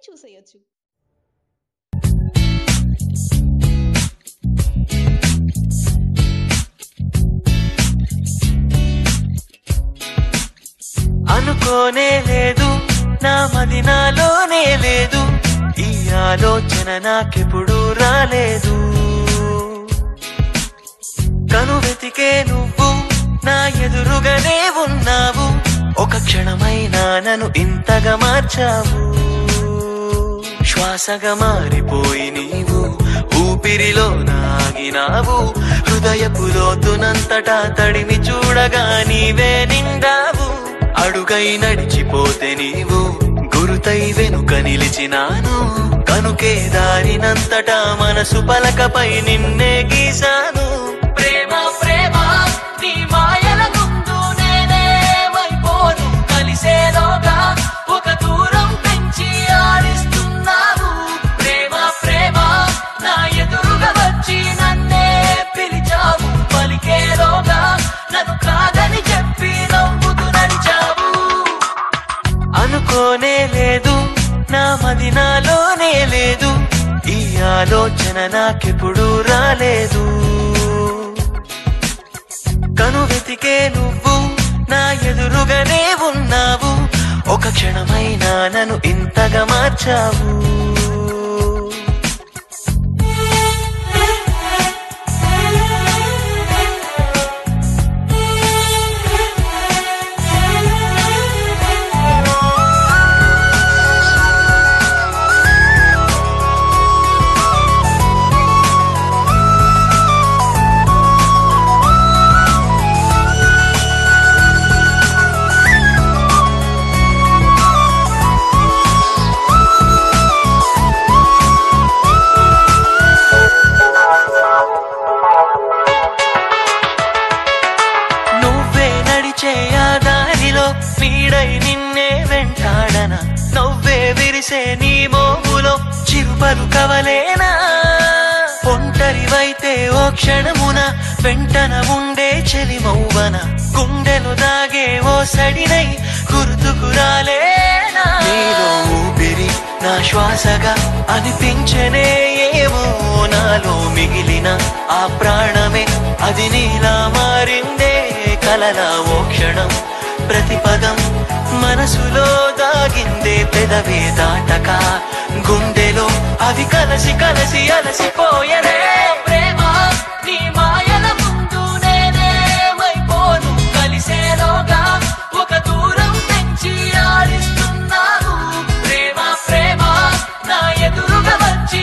చూసేయొచ్చు అనుకోనే లేదు నా మది నాలోనే లేదు ఈ ఆలోచన నాకెప్పుడు రాలేదు కను వెతికే నువ్వు నా ఎదురుగానే ఉన్నావు ఒక క్షణమైనా నన్ను ఇంతగా మార్చావు శ్వాసగా మారిపోయి నీవు ఊపిరిలో నాగినావు హృదయపు లోతునంతటా తడిమి చూడగా నీవే నిండావు అడుగై నడిచిపోతే నీవు గురుతై వెనుక నిలిచినాను కనుకే దారినంతటా మనసు పలకపై నిన్నే గీశాను ప్రేమ ప్రేమ నీ మాయల ముందు నేనేమైపోను కలిసేలోగా ఒక దూరం పెంచి ఆడిస్తున్నావు ప్రేమ ప్రేమ నా ఎదురుగా వచ్చి నన్నే పిలిచావు పలికేలోగా నన్ను కాదని చెప్పి నవ్వుతూ నడిచావు అనుకోనే లేదు నా మది నాలోనే లేదు ఈ ఆలోచన నాకెప్పుడు రాలేదు కను వెతికే నువ్వు నా ఎదురుగానే ఉన్నావు ఒక క్షణమైనా నన్ను ఇంతగా మార్చావు నువ్వే నడిచే ఆ దారిలో నీడై నిన్నే వెంటాడన నవ్వే విరిసే నీ మోములో చిరుపలు కవలేనా ఒంటరివైతే ఓ క్షణమున వెంటన ఉండే చెలిమౌవన గుండెలు దాగే ఓ సడినై గుర్తుకు రాలేనా నీలో ఊపిరి నా శ్వాసగా అనిపించనే ఏమో నాలో మిగిలిన ఆ ప్రాణమే అది నీలా మారిందే కలలా ఓ క్షణం ప్రతి పదం మనసులో దాగిందే పెదవే దాటక గుండెలో అవి కలసి కలసి అలసిపోయనే